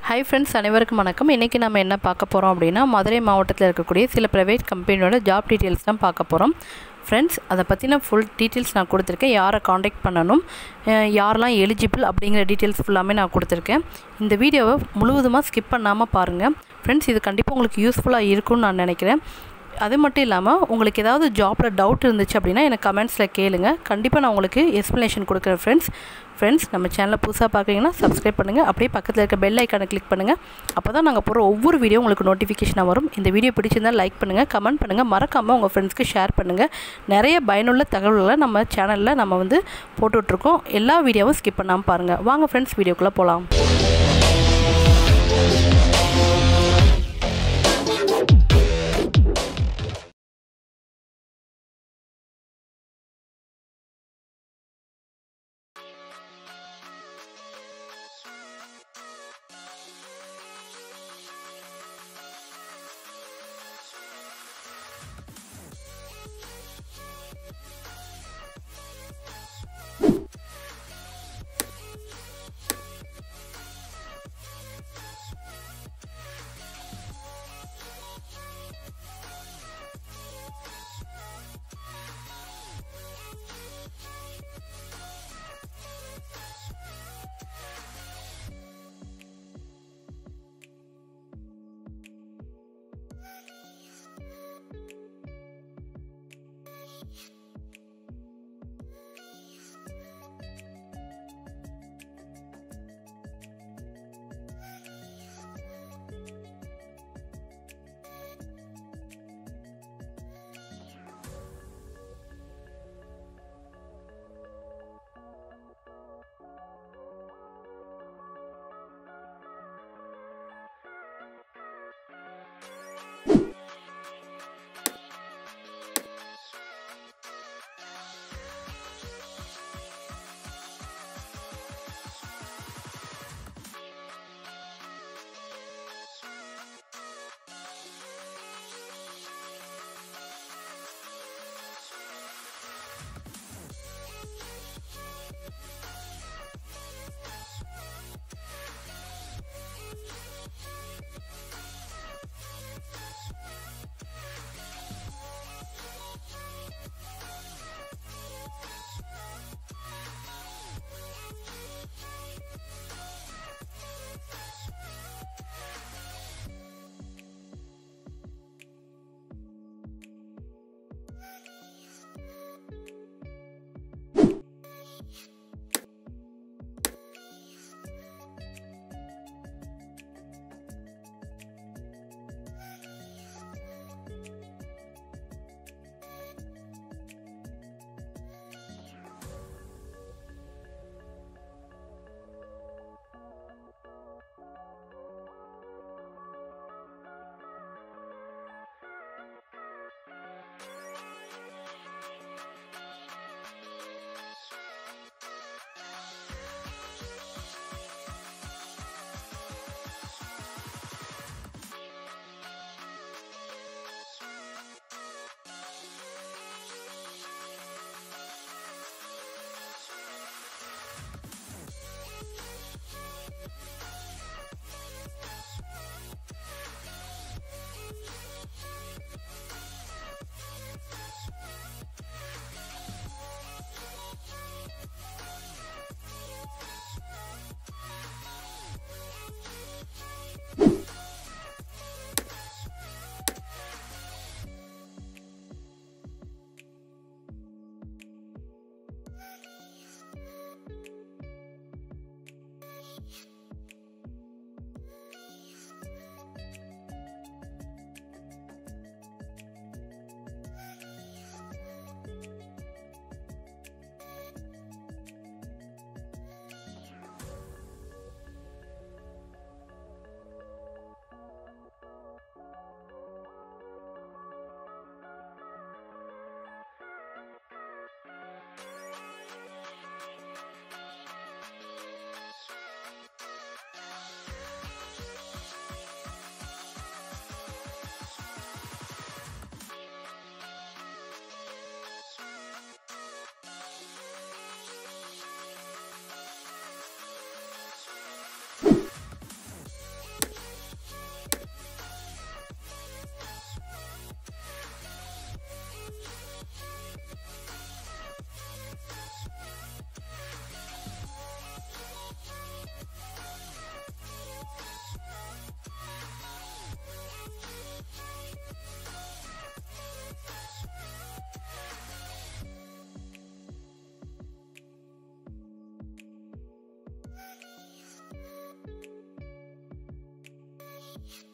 hi friends அனைவருக்கும் வணக்கம் இன்றைக்கி நம்ம என்ன பார்க்க போகிறோம் அப்படின்னா மதுரை மாவட்டத்தில் இருக்கக்கூடிய சில ப்ரைவேட் கம்பெனியோட ஜாப் டீட்டெயில்ஸ் தான் பார்க்க போகிறோம் ஃப்ரெண்ட்ஸ் அதை பற்றின ஃபுல் டீட்டெயில்ஸ் நான் கொடுத்துருக்கேன் யாரை காண்டாக்ட் பண்ணணும் அஹ் யாரெல்லாம் எலிஜிபிள் அப்படிங்கிற டீட்டெயில்ஸ் ஃபுல்லாமே நான் கொடுத்துருக்கேன் இந்த வீடியோவை முழுவதுமாக ஸ்கிப் பண்ணாமல் பாருங்கள் ஃப்ரெண்ட்ஸ் இது கண்டிப்பாக உங்களுக்கு யூஸ்ஃபுல்லாக இருக்கும்னு நான் நினைக்கிறேன் அது மட்டும் இல்லாமல் உங்களுக்கு ஏதாவது ஜாப்பில் டவுட் இருந்துச்சு அப்படின்னா எனக்கு கமெண்ட்ஸில் கேளுங்க கண்டிப்பாக நான் உங்களுக்கு எக்ஸ்ப்ளனேஷன் கொடுக்குறேன் ஃப்ரெண்ட்ஸ் ஃப்ரெண்ட்ஸ் நம்ம சேனலை புதுசாக பார்க்குறீங்கன்னா சப்ஸ்கிரைப் பண்ணுங்கள் அப்படியே பக்கத்தில் இருக்க பெல் ஐக்கானை கிளிக் பண்ணுங்கள் அப்போ தான் நாங்கள் போகிற ஒவ்வொரு வீடியோ உங்களுக்கு நோட்டிஃபிகேஷனாக வரும் இந்த வீடியோ பிடிச்சிருந்தால் லைக் பண்ணுங்கள் கமெண்ட் பண்ணுங்கள் மறக்காமல் உங்கள் ஃப்ரெண்ட்ஸ்க்கு ஷேர் பண்ணுங்கள் நிறைய பயனுள்ள தகவல்களை நம்ம சேனலில் நம்ம வந்து போட்டுட்ருக்கோம் எல்லா வீடியோவும் ஸ்கிப் பண்ணாமல் பாருங்கள் வாங்க ஃப்ரெண்ட்ஸ் வீடியோக்குள்ளே போகலாம் பண்ணுங்கள்